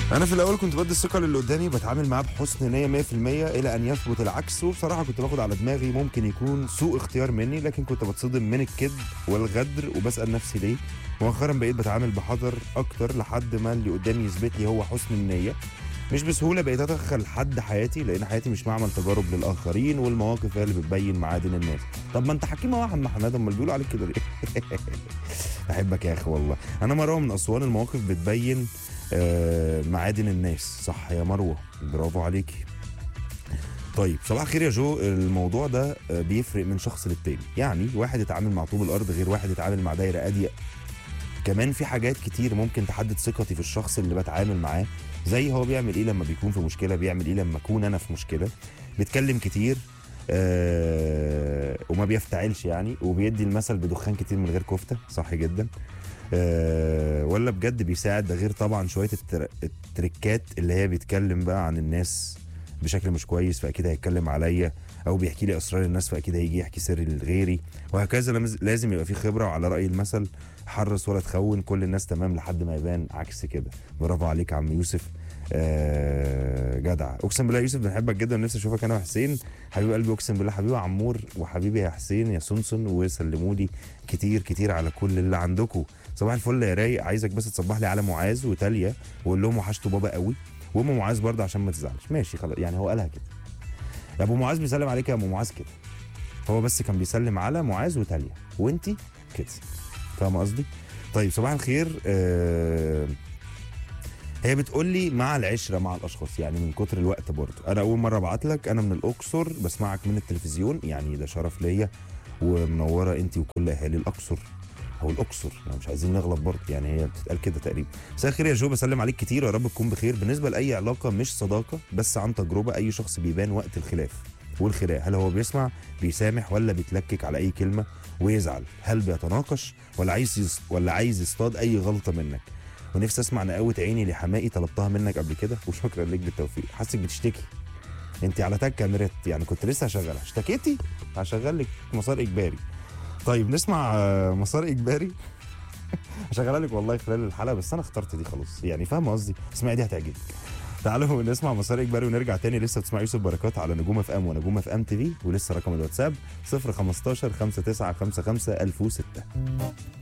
انا في الاول كنت بدي الثقه للي قدامي بتعامل معاه بحسن نيه 100% الى ان يثبت العكس وبصراحه كنت باخد على دماغي ممكن يكون سوء اختيار مني لكن كنت بتصدم من الكذب والغدر وبسال نفسي ليه مؤخرا بقيت بتعامل بحذر اكتر لحد ما اللي قدامي يثبت لي هو حسن النيه مش بسهوله بقيت ادخل حد حياتي لان حياتي مش معمل تجارب للاخرين والمواقف هي اللي بتبين معادن الناس طب ما انت حكيمه واحد مع حماده امال بيقولوا عليك كده ليه بحبك يا اخي والله انا مروه من اسوان المواقف بتبين آه، معادن الناس صح يا مروه برافو عليكي طيب صباح الخير يا جو الموضوع ده آه، بيفرق من شخص للتاني يعني واحد يتعامل مع طوب الارض غير واحد يتعامل مع دايره اضيق كمان في حاجات كتير ممكن تحدد ثقتي في الشخص اللي بتعامل معاه زي هو بيعمل ايه لما بيكون في مشكله بيعمل ايه لما اكون انا في مشكله بيتكلم كتير آه وما بيفتعلش يعني وبيدي المثل بدخان كتير من غير كفته صح جدا آه ولا بجد بيساعد ده غير طبعا شويه التر... التريكات اللي هي بيتكلم بقى عن الناس بشكل مش كويس فاكيد هيتكلم عليا او بيحكي لي اسرار الناس فاكيد هيجي يحكي سري لغيري وهكذا لمز- لازم يبقى في خبره وعلى راي المثل حرص ولا تخون كل الناس تمام لحد ما يبان عكس كده برافو عليك يا عم يوسف آه جدع اقسم بالله يا يوسف بنحبك جدا ونفسي اشوفك انا وحسين حبيب قلبي اقسم بالله حبيبي عمور وحبيبي يا حسين يا سونسون وسلموا لي كتير كتير على كل اللي عندكم صباح الفل يا رايق عايزك بس تصبح لي على معاذ وتاليا وقول لهم وحشتوا بابا قوي وام معاذ برضه عشان ما تزعلش ماشي خلاص يعني هو قالها كده يا ابو معاذ بيسلم عليك يا ابو معاذ كده هو بس كان بيسلم على معاذ وتاليا وانتي كده فاهم قصدي طيب صباح الخير آه هي بتقول لي مع العشره مع الاشخاص يعني من كتر الوقت برضه انا اول مره ابعت لك انا من الاقصر بسمعك من التلفزيون يعني ده شرف ليا ومنوره انت وكل اهالي الاقصر او الاقصر يعني مش عايزين نغلط برضه يعني هي بتتقال كده تقريبا مساء الخير يا جو بسلم عليك كتير ويا رب تكون بخير بالنسبه لاي علاقه مش صداقه بس عن تجربه اي شخص بيبان وقت الخلاف والخناق هل هو بيسمع بيسامح ولا بيتلكك على اي كلمه ويزعل هل بيتناقش ولا عايز يص... ولا عايز يصطاد اي غلطه منك ونفسي اسمع نقاوه عيني لحمائي طلبتها منك قبل كده وشكرا لك بالتوفيق حاسك بتشتكي انت على تكه مرت يعني كنت لسه هشغلها اشتكيتي هشغل لك مسار اجباري طيب نسمع آه، مسار اجباري هشغلها لك والله خلال الحلقه بس انا اخترت دي خلاص يعني فاهم قصدي اسمعي دي هتعجبك تعالوا نسمع مسار اجباري ونرجع تاني لسه بتسمع يوسف بركات على نجوم اف ام ونجوم اف ام تي في ولسه رقم الواتساب 015 59 55 1006